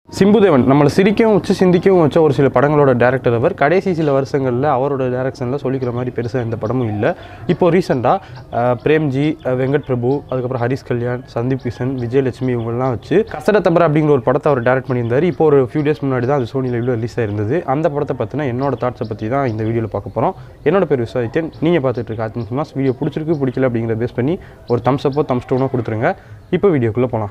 சிம்புதேவன் நம்மளை சிரிக்கவும் வச்சு சிந்திக்கவும் வச்ச ஒரு சில படங்களோட டேரக்டர் அவர் கடைசி சில வருஷங்களில் அவரோட டேரக்ஷனில் சொல்லிக்கிற மாதிரி பெருசாக எந்த படமும் இல்லை இப்போ ரீசெண்டாக பிரேம்ஜி அஹ், வெங்கட் பிரபு அதுக்கப்புறம் ஹரிஷ் கல்யாண் சந்தீப் கிஷன் விஜயலட்சுமி இவங்கெல்லாம் வச்சு கசட தம்பர் அப்படிங்கிற ஒரு படத்தை அவர் டேரக்ட் பண்ணியிருந்தார் இப்போ ஒரு ஃபியூ டேஸ் முன்னாடி தான் அது சோனி லைவ்ல ரிலீஸ் ஆயிருந்தது அந்த படத்தை பற்றின என்னோட தாட்ஸை பற்றி தான் இந்த வீடியோவில் பார்க்க போகிறோம் என்னோட பேர் விசாரித்தேன் நீங்கள் பார்த்துட்டு இருக்க ஆத்ம சினிமாஸ் வீடியோ பிடிச்சிருக்கு பிடிக்கல அப்படிங்கிற பேஸ் பண்ணி ஒரு தம்ஸ் அப்போ தம்ஸ் டூனோ கொடுத்துருங்க இப்போ வீடியோக்குள்ளே போகலாம்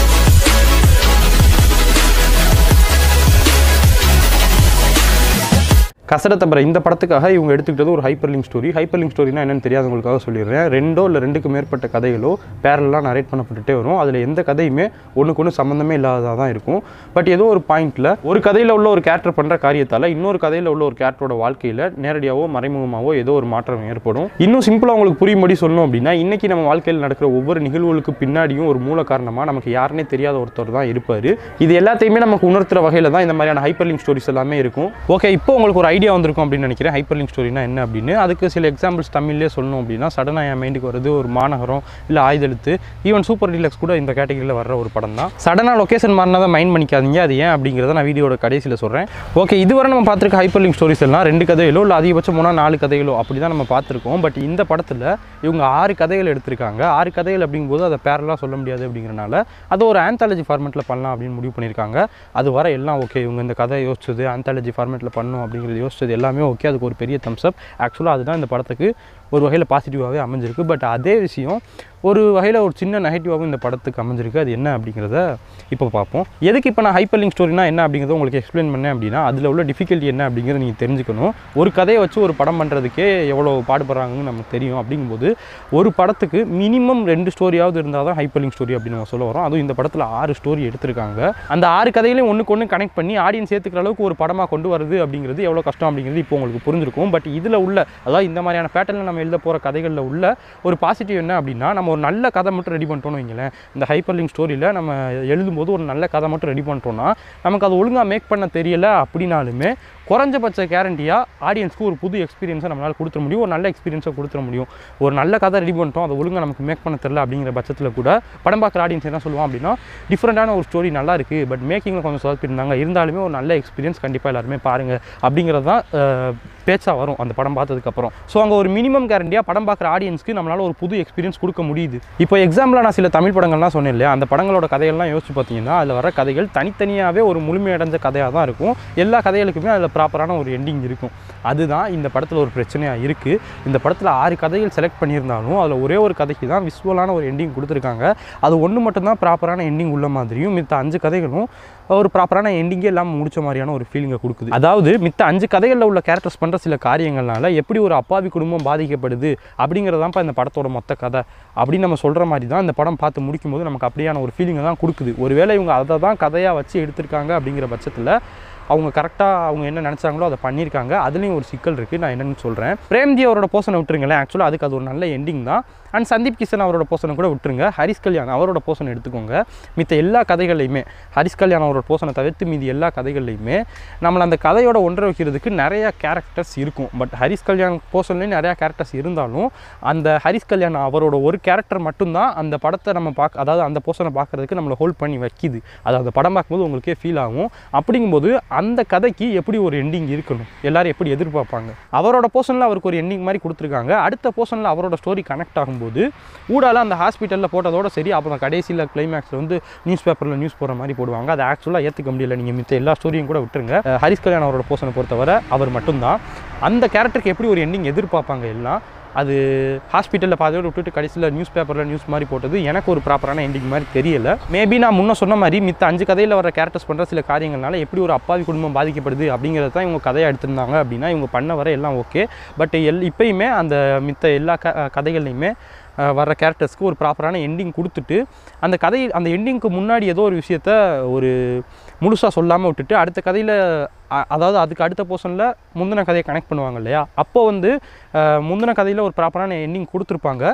கசட தம்பர இந்த படத்துக்காக இவங்க எடுத்துக்கிட்டது ஒரு hyperlink story hyperlink ஸ்டோரினா என்னன்னு தெரியாதவங்களுக்காக சொல்லிடுறேன் ரெண்டோ இல்லை ரெண்டுக்கு மேற்பட்ட கதைகளோ பேரலாம் நரேட் பண்ணப்பட்டுட்டே வரும் அதில் எந்த கதையுமே ஒன்றுக்கு ஒன்று சம்மந்தமே இல்லாததாக தான் இருக்கும் பட் ஏதோ ஒரு பாயிண்ட்டில் ஒரு கதையில் உள்ள ஒரு கேரக்டர் பண்ணுற காரியத்தால் இன்னொரு கதையில் உள்ள ஒரு கேரக்டரோட வாழ்க்கையில் நேரடியாகவோ மறைமுகமாகவோ ஏதோ ஒரு மாற்றம் ஏற்படும் இன்னும் சிம்பிளாக உங்களுக்கு புரியும்படி சொல்லணும் அப்படின்னா இன்றைக்கி நம்ம வாழ்க்கையில் நடக்கிற ஒவ்வொரு நிகழ்வுகளுக்கு பின்னாடியும் ஒரு மூல காரணமாக நமக்கு யாருனே தெரியாத ஒருத்தர் தான் இருப்பார் இது எல்லாத்தையுமே நமக்கு உணர்த்துற வகையில் தான் இந்த மாதிரியான ஹைப்பர் லிங்க் ஸ்டோரிஸ் எல்லாமே இருக்கும் ஓகே இப்போ உங்களுக்கு ஒரு ஐடியா வந்திருக்கும் அப்படின்னு நினைக்கிறேன் ஹைப்பர் லிங்க் ஸ்டோரினா என்ன அப்படின்னு அதுக்கு சில எக்ஸாம்பிள்ஸ் தமிழ்லேயே சொல்லணும் அப்படின்னா சடனாக என் மைண்டுக்கு வருது ஒரு மாநகரம் இல்லை ஆயுதெழுத்து ஈவன் சூப்பர் டீலக்ஸ் கூட இந்த கேட்டகரியில் வர்ற ஒரு படம் தான் சடனாக லொக்கேஷன் மாறினதை மைண்ட் பண்ணிக்காதீங்க அது ஏன் அப்படிங்கிறத நான் வீடியோட கடைசியில் சொல்கிறேன் ஓகே இதுவரை நம்ம பார்த்துருக்க ஹைப்பர் லிங்க் ஸ்டோரிஸ் எல்லாம் ரெண்டு கதைகளோ இல்லை அதிகபட்சம் மூணா நாலு கதைகளோ அப்படி தான் நம்ம பார்த்துருக்கோம் பட் இந்த படத்தில் இவங்க ஆறு கதைகள் எடுத்திருக்காங்க ஆறு கதைகள் அப்படிங்கும்போது அதை பேரலாக சொல்ல முடியாது அப்படிங்கிறனால அது ஒரு ஆந்தாலஜி ஃபார்மெட்டில் பண்ணலாம் அப்படின்னு முடிவு பண்ணியிருக்காங்க அது வர எல்லாம் ஓகே இவங்க இந்த கதை யோசிச்சது ஆந்தாலஜி ஃபார்மெட்டில் பண்ணும் அப்படிங்கிறது யோசிச்சது எல்லாமே ஓகே அதுக்கு ஒரு பெரிய தம்ஸ் அப் ஆக்சுவலாக அதுதான் இந்த படத்துக்கு ஒரு வகையில் பாசிட்டிவாகவே அமைஞ்சிருக்கு பட் அதே விஷயம் ஒரு வகையில் ஒரு சின்ன நெகட்டிவாகவும் இந்த படத்துக்கு அமைஞ்சிருக்கு அது என்ன அப்படிங்கிறத இப்போ பார்ப்போம் எதுக்கு இப்போ நான் ஹைப்பர் லிங்க் ஸ்டோரினா என்ன அப்படிங்கிறத உங்களுக்கு எக்ஸ்பிளைன் பண்ணேன் அப்படின்னா அதில் உள்ள டிஃபிகல்ட்டி என்ன அப்படிங்கிறத நீங்கள் தெரிஞ்சுக்கணும் ஒரு கதையை வச்சு ஒரு படம் பண்ணுறதுக்கே எவ்வளோ பாடுபடுறாங்கன்னு நமக்கு தெரியும் அப்படிங்கும்போது ஒரு படத்துக்கு மினிமம் ரெண்டு ஸ்டோரியாவது இருந்தால் தான் ஹைப்பர் லிங்க் ஸ்டோரி அப்படின்னு நம்ம சொல்ல வரோம் அதுவும் இந்த படத்தில் ஆறு ஸ்டோரி எடுத்திருக்காங்க அந்த ஆறு கதைகளையும் ஒன்றுக்கு ஒன்று கனெக்ட் பண்ணி ஆடியன்ஸ் ஏற்றுக்கிற அளவுக்கு ஒரு படமாக கொண்டு வருது அப்படிங்கிறது எவ்வளோ கஷ்டம் அப்படிங்கிறது இப்போ உங்களுக்கு புரிஞ்சிருக்கும் பட் இதில் உள்ள அதாவது இந்த மாதிரியான பேட்டர்னில் நம்ம எழுத போகிற கதைகளில் உள்ள ஒரு பாசிட்டிவ் என்ன அப்படின்னா நம்ம ஒரு நல்ல கதை மட்டும் ரெடி பண்ணிட்டோம்னு வைங்களேன் இந்த ஹைப்பர் லிங்க் ஸ்டோரியில் நம்ம எழுதும்போது ஒரு நல்ல கதை மட்டும் ரெடி பண்ணிட்டோம்னா நமக்கு அது ஒழுங்காக மேக் பண்ண தெரியல அப்படின்னாலுமே குறைஞ்சபட்ச கேரண்டியாக ஆடியன்ஸ்க்கு ஒரு புது எக்ஸ்பீரியன்ஸை நம்மளால் கொடுத்துட முடியும் ஒரு நல்ல எக்ஸ்பீரியன்ஸை கொடுத்துட முடியும் ஒரு நல்ல கதை ரெடி பண்ணிட்டோம் அதை ஒழுங்காக நமக்கு மேக் பண்ண தெரியல அப்படிங்கிற பட்சத்தில் கூட படம் பார்க்குற ஆடியன்ஸ் என்ன சொல்லுவான் அப்படின்னா டிஃப்ரெண்ட்டான ஒரு ஸ்டோரி நல்லா இருக்குது பட் மேக்கிங்கில் கொஞ்சம் சொதப்பிருந்தாங்க இருந்தாலுமே ஒரு நல்ல எக்ஸ்பீரியன்ஸ் கண்டிப்பாக எல்லாருமே பாருங்கள் அப்படிங்கிறது தான் பேச்சாக வரும் அந்த படம் பார்த்ததுக்கப்புறம் ஸோ அங்கே ஒரு மினிமம் கேரண்டியாக படம் பார்க்குற ஆடியன்ஸ்க்கு நம்மளால் ஒரு புது எக்ஸ்பீரியன்ஸ் கொடுக்க முடியுது இப்போ எக்ஸாம்பிளாக நான் சில தமிழ் படங்கள்லாம் சொன்னேன் இல்லையா அந்த படங்களோட கதையெல்லாம் யோசிச்சு பார்த்தீங்கன்னா அதில் வர கதைகள் தனித்தனியாகவே ஒரு முழுமையடைஞ்ச கதையாக தான் இருக்கும் எல்லா கதைகளுக்குமே அதில் ப்ராப்பரான ஒரு எண்டிங் இருக்கும் அதுதான் இந்த படத்தில் ஒரு பிரச்சனையாக இருக்குது இந்த படத்தில் ஆறு கதைகள் செலக்ட் பண்ணியிருந்தாலும் அதில் ஒரே ஒரு கதைக்கு தான் விசுவலான ஒரு எண்டிங் கொடுத்துருக்காங்க அது ஒன்று மட்டும்தான் ப்ராப்பரான எண்டிங் உள்ள மாதிரியும் மித்த அஞ்சு கதைகளும் ஒரு ப்ராப்பரான எண்டிங்கே இல்லாமல் முடிச்ச மாதிரியான ஒரு ஃபீலிங்கை கொடுக்குது அதாவது மித்த அஞ்சு கதைகளில் உள்ள கேரக்டர்ஸ் பண்ணுற சில காரியங்கள்னால எப்படி ஒரு அப்பாவி குடும்பம் பாதிக்கப்படுது அப்படிங்கிறதான்ப்பா இந்த படத்தோட மொத்த கதை அப்படின்னு நம்ம சொல்கிற மாதிரி தான் இந்த படம் பார்த்து முடிக்கும் போது நமக்கு அப்படியான ஒரு ஃபீலிங்கை தான் கொடுக்குது ஒருவேளை இவங்க அதை தான் கதையாக வச்சு எடுத்திருக்காங்க அப்படிங்கிற பட்சத்தில் அவங்க கரெக்டாக அவங்க என்ன நினச்சாங்களோ அதை பண்ணியிருக்காங்க அதுலேயும் ஒரு சிக்கல் இருக்குது நான் என்னென்னு சொல்கிறேன் பிரேம்ஜி அவரோட போர்ஷனை விட்டுருங்களேன் ஆக்சுவலாக அதுக்கு அது ஒரு நல்ல எண்டிங் தான் அண்ட் சந்தீப் கிஷன் அவரோட போர்ஷனை கூட விட்டுருங்க ஹரிஷ் கல்யாண் அவரோட போர்ஷனை எடுத்துக்கோங்க மித்த எல்லா கதைகள்லையுமே ஹரிஷ் கல்யாண் அவரோட போர்ஷனை தவிர்த்து மீதி எல்லா கதைகள்லையுமே நம்மளை அந்த கதையோட ஒன்றை வைக்கிறதுக்கு நிறையா கேரக்டர்ஸ் இருக்கும் பட் ஹரிஷ் கல்யாண் போர்ஷன்லேயும் நிறையா கேரக்டர்ஸ் இருந்தாலும் அந்த ஹரிஷ் கல்யாண் அவரோட ஒரு கேரக்டர் மட்டும்தான் அந்த படத்தை நம்ம பார்க்க அதாவது அந்த போர்ஷனை பார்க்குறதுக்கு நம்மளை ஹோல்ட் பண்ணி வைக்கிது அது அந்த படம் பார்க்கும்போது உங்களுக்கே ஃபீல் ஆகும் அப்படிங்கும்போது அந்த கதைக்கு எப்படி ஒரு எண்டிங் இருக்கணும் எல்லாரும் எப்படி எதிர்பார்ப்பாங்க அவரோட போர்ஷனில் அவருக்கு ஒரு எண்டிங் மாதிரி கொடுத்துருக்காங்க அடுத்த போர்ஷனில் அவரோட ஸ்டோரி கனெக்ட் ஆகும்போது ஊடால அந்த ஹாஸ்பிட்டலில் போட்டதோட சரி அப்புறம் கடைசியில் கிளைமேக்ஸில் வந்து நியூஸ் பேப்பரில் நியூஸ் போடுற மாதிரி போடுவாங்க அதை ஆக்சுவலாக ஏற்றுக்க முடியல நீங்கள் மித்த எல்லா ஸ்டோரியும் கூட விட்டுருங்க அஹ் ஹரிஷ் கல்யாண் அவரோட போர்ஷனை பொறுத்தவரை அவர் மட்டும்தான் அந்த கேரக்டருக்கு எப்படி ஒரு எண்டிங் எதிர்பார்ப்பாங்க எல்லாம் அது ஹாஸ்பிட்டலில் பாதையோடு விட்டுட்டு கடைசியில் நியூஸ் பேப்பரில் நியூஸ் மாதிரி போட்டது எனக்கு ஒரு ப்ராப்பரான எண்டிங் மாதிரி தெரியல மேபி நான் முன்ன சொன்ன மாதிரி மித்த அஞ்சு கதையில் வர கேரக்டர்ஸ் பண்ணுற சில காரியங்கள்னால எப்படி ஒரு அப்பாவி குடும்பம் பாதிக்கப்படுது அப்படிங்கிறத தான் இவங்க கதையை எடுத்திருந்தாங்க அப்படின்னா இவங்க பண்ண வர எல்லாம் ஓகே பட் எல் இப்பயுமே அந்த மித்த எல்லா க கதைகள்லையுமே அஹ், வர்ற கேரக்டர்ஸ்க்கு ஒரு ப்ராப்பரான எண்டிங் கொடுத்துட்டு அந்த கதை அந்த எண்டிங்க்கு முன்னாடி ஏதோ ஒரு விஷயத்த ஒரு முழுசாக சொல்லாமல் விட்டுட்டு அடுத்த கதையில் அதாவது அதுக்கு அடுத்த போர்ஷனில் முந்தின கதையை கனெக்ட் பண்ணுவாங்க இல்லையா அப்போ வந்து அஹ், முந்தின கதையில் ஒரு ப்ராப்பரான எண்டிங் கொடுத்துருப்பாங்க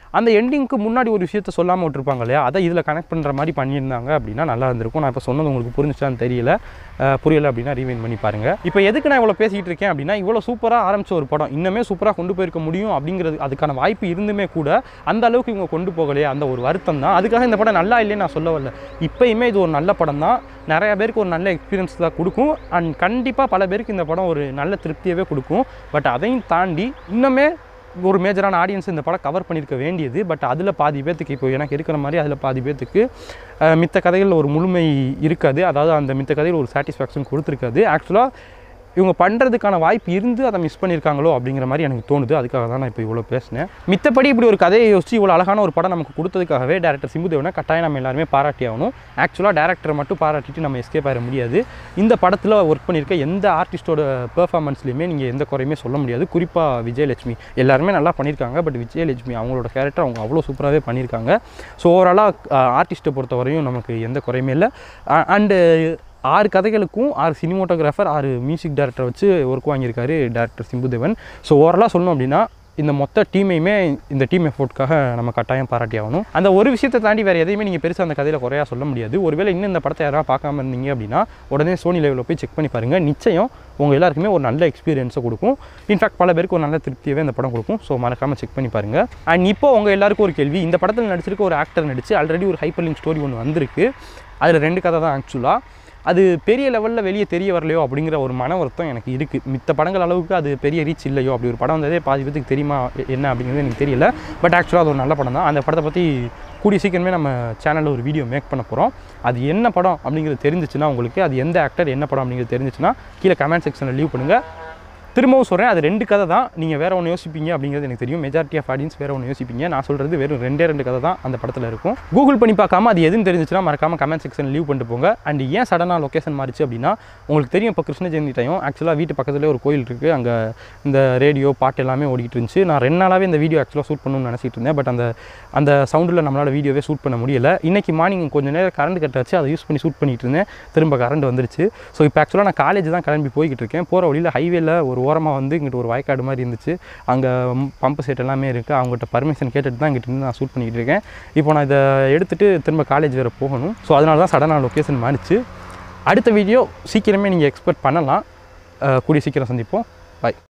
அந்த எண்டிங்க்கு முன்னாடி ஒரு விஷயத்த சொல்லாமல் விட்டுருப்பாங்க இல்லையா அதை இதில் கனெக்ட் பண்ணுற மாதிரி பண்ணியிருந்தாங்க அப்படின்னா நல்லா இருந்திருக்கும் நான் இப்போ சொன்னது உங்களுக்கு புரிஞ்சுச்சான்னு தெரியல அஹ் புரியல அப்படின்னா ரீவைன் பண்ணி பாருங்கள் இப்போ எதுக்கு நான் இவ்வளோ பேசிக்கிட்டு இருக்கேன் அப்படின்னா இவ்வளோ சூப்பராக ஆரம்பிச்ச ஒரு படம் இன்னுமே சூப்பராக கொண்டு போயிருக்க முடியும் அப்படிங்கிறது அதுக்கான வாய்ப்பு இருந்துமே கூட அந்த அளவுக்கு இவங்க கொண்டு போகலையே அந்த ஒரு வருத்தம் தான் அதுக்காக இந்த படம் நல்லா இல்லைன்னு நான் சொல்ல வரல இப்போயுமே இது ஒரு நல்ல படம் தான் நிறைய பேருக்கு ஒரு நல்ல எக்ஸ்பீரியன்ஸ் தான் கொடுக்கும் அண்ட் கண்டிப்பாக பல பேருக்கு இந்த படம் ஒரு நல்ல திருப்தியவே கொடுக்கும் பட் அதையும் தாண்டி இன்னுமே ஒரு மேஜரான ஆடியன்ஸ் இந்த படம் கவர் பண்ணியிருக்க வேண்டியது பட் அதில் பாதி பேர்த்துக்கு இப்போ எனக்கு இருக்கிற மாதிரி அதில் பாதி பேர்த்துக்கு அஹ், மித்த கதைகளில் ஒரு முழுமை இருக்காது அதாவது அந்த மித்த கதையில் ஒரு சாட்டிஸ்ஃபேக்ஷன் கொடுத்துருக்காது ஆக்சுவலாக இவங்க பண்ணுறதுக்கான வாய்ப்பு இருந்து அதை மிஸ் பண்ணியிருக்காங்களோ அப்படிங்கிற மாதிரி எனக்கு தோணுது அதுக்காக தான் நான் இப்போ இவ்வளோ பேசினேன் மித்தபடி இப்படி ஒரு கதையை யோசிச்சு இவ்வளோ அழகான ஒரு படம் நமக்கு கொடுத்ததுக்காகவே டேரக்டர் சிம்புதேவனை கட்டாயம் நம்ம எல்லாருமே பாராட்டி ஆகணும் ஆக்சுவலாக டேரக்டரை மட்டும் பாராட்டிட்டு நம்ம எஸ்கேப் ஆகிட முடியாது இந்த படத்தில் ஒர்க் பண்ணியிருக்க எந்த ஆர்டிஸ்டோட பெர்ஃபார்மன்ஸ்லையுமே நீங்கள் எந்த குறையுமே சொல்ல முடியாது குறிப்பாக விஜயலட்சுமி எல்லாருமே நல்லா பண்ணியிருக்காங்க பட் விஜயலட்சுமி அவங்களோட கேரக்டர் அவங்க அவ்வளோ சூப்பராகவே பண்ணியிருக்காங்க ஸோ ஓவராலாக ஆர்டிஸ்ட்டை பொறுத்தவரையும் நமக்கு எந்த குறையுமே இல்லை அண்டு ஆறு கதைகளுக்கும் ஆறு சினிமோட்டோகிராஃபர் ஆறு மியூசிக் டைரக்டர் வச்சு ஒர்க் வாங்கியிருக்காரு டேரக்டர் சிம்புதேவன் ஸோ ஓவராலாக சொல்லணும் அப்படின்னா இந்த மொத்த டீமையுமே இந்த டீம் எஃபோர்ட்காக நம்ம கட்டாயம் பாராட்டி ஆகணும் அந்த ஒரு விஷயத்தை தாண்டி வேறு எதையுமே நீங்கள் பெருசாக அந்த கதையில் குறையா சொல்ல முடியாது ஒருவேளை இன்னும் இந்த படத்தை யாராவது பார்க்காம இருந்தீங்க அப்படின்னா உடனே சோனி லெவலில் போய் செக் பண்ணி பாருங்கள் நிச்சயம் உங்கள் எல்லாருக்குமே ஒரு நல்ல எக்ஸ்பீரியன்ஸை கொடுக்கும் இன்ஃபேக்ட் பல பேருக்கு ஒரு நல்ல திருப்தியவே இந்த படம் கொடுக்கும் ஸோ மறக்காமல் செக் பண்ணி பாருங்கள் அண்ட் இப்போ உங்கள் எல்லாருக்கும் ஒரு கேள்வி இந்த படத்தில் நடிச்சிருக்க ஒரு ஆக்டர் நடிச்சு ஆல்ரெடி ஒரு ஹைப்பர் லிங்க் ஸ்டோரி ஒன்று வந்திருக்கு அதில் ரெண்டு கதை தான் ஆக்சுவலாக அது பெரிய லெவலில் வெளியே தெரிய வரலையோ அப்படிங்கிற ஒரு மன வருத்தம் எனக்கு இருக்குது மித்த படங்கள் அளவுக்கு அது பெரிய ரீச் இல்லையோ அப்படி ஒரு படம் வந்ததே பாதி பேத்துக்கு தெரியுமா எ- என்ன அப்படிங்கிறது எனக்கு தெரியல பட் ஆக்சுவலாக அது ஒரு நல்ல படம் தான் அந்த படத்தை பற்றி கூடிய சீக்கிரமே நம்ம சேனலில் ஒரு வீடியோ மேக் பண்ண போகிறோம் அது என்ன படம் அப்படிங்கிறது தெரிஞ்சிச்சுன்னா உங்களுக்கு அது எந்த ஆக்டர் என்ன படம் அப்படிங்கிறது தெரிஞ்சிச்சுன்னா கீழே கமெண்ட் செக்ஷனில் லீவ் பண்ணுங்கள் திரும்பவும் சொல்கிறேன் அது ரெண்டு கதை தான் நீங்கள் வேறு ஒன்று யோசிப்பீங்க அப்படிங்கிறது எனக்கு தெரியும் மெஜாரிட்டி ஆஃப் ஆடியன்ஸ் வேறு ஒன்று யோசிப்பீங்க நான் சொல்கிறது வெறும் ரெண்டே ரெண்டு கதை தான் அந்த படத்தில் இருக்கும் கூகுள் பண்ணி பார்க்காம அது எதுன்னு தெரிஞ்சுச்சுன்னா மறக்காம கமெண்ட் செக்ஷன் லீவ் பண்ணிட்டு போங்க அண்ட் ஏன் சடனாக லொக்கேஷன் மாறிச்சு அப்படின்னா உங்களுக்கு தெரியும் இப்போ கிருஷ்ண ஜெயந்தி டைம் ஆக்சுவலாக வீட்டு பக்கத்துலேயே ஒரு கோயில் இருக்குது அங்கே இந்த ரேடியோ பாட்டு எல்லாமே ஓடிட்டு இருந்துச்சு நான் ரெண்டு நாளாகவே இந்த வீடியோ ஆக்சுவலாக ஷூட் பண்ணணும்னு நினச்சிட்டு இருந்தேன் பட் அந்த அந்த சவுண்டில் நம்மளால் வீடியோவே ஷூட் பண்ண முடியல இன்றைக்கி மார்னிங் கொஞ்சம் நேரம் கரண்ட் கட் ஆச்சு அதை யூஸ் பண்ணி ஷூட் பண்ணிட்டு இருந்தேன் திரும்ப கரண்ட் வந்துருச்சு ஸோ இப்போ ஆக்சுவலாக நான் காலேஜ் தான் கிளம்பி போய்கிட்டு இருக்கேன் போகிற வழியில் ஹைவேல ஒரு ஓரமாக வந்து இங்கிட்ட ஒரு வயக்காடு மாதிரி இருந்துச்சு அங்கே பம்பு செட் எல்லாமே இருக்குது அவங்ககிட்ட பர்மிஷன் கேட்டுட்டு தான் இங்கிட்ட இருந்து நான் ஷூட் பண்ணிக்கிட்டு இருக்கேன் இப்போ நான் இதை எடுத்துகிட்டு திரும்ப காலேஜ் வேறு போகணும் ஸோ அதனால தான் சடனாக லொக்கேஷன் மாறிச்சு அடுத்த வீடியோ சீக்கிரமே நீங்கள் எக்ஸ்பெக்ட் பண்ணலாம் அஹ் கூடிய சீக்கிரம் சந்திப்போம் பாய்